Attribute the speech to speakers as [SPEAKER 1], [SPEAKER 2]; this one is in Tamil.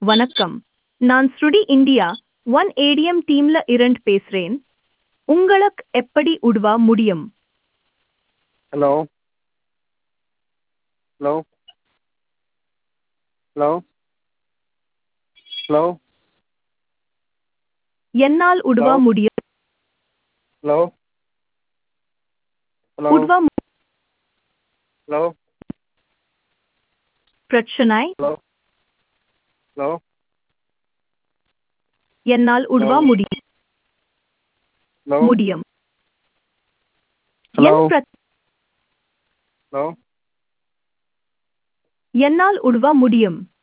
[SPEAKER 1] வணக்கம் நான் ஸ்ருடி இந்தியா ஒன் ஏடிஎம் டீம்ல இருந்து பேசுறேன் உங்களுக்கு எப்படி உதவ முடியும்
[SPEAKER 2] ஹலோ ஹலோ ஹலோ ஹலோ
[SPEAKER 1] என்னால் உதவ
[SPEAKER 2] Hello?
[SPEAKER 1] முடியும்
[SPEAKER 2] ஹலோ ஹலோ
[SPEAKER 1] உதவ மு-
[SPEAKER 2] ஹலோ
[SPEAKER 1] பிரச்சனை
[SPEAKER 2] ஹலோ ஹலோ
[SPEAKER 1] என்னால் உதவ
[SPEAKER 2] Hello?
[SPEAKER 1] முடியும்
[SPEAKER 2] ஹலோ
[SPEAKER 1] முடியும்
[SPEAKER 2] ஹலோ
[SPEAKER 1] என் பிரச்-
[SPEAKER 2] ஹலோ
[SPEAKER 1] என்னால் உதவ முடியும்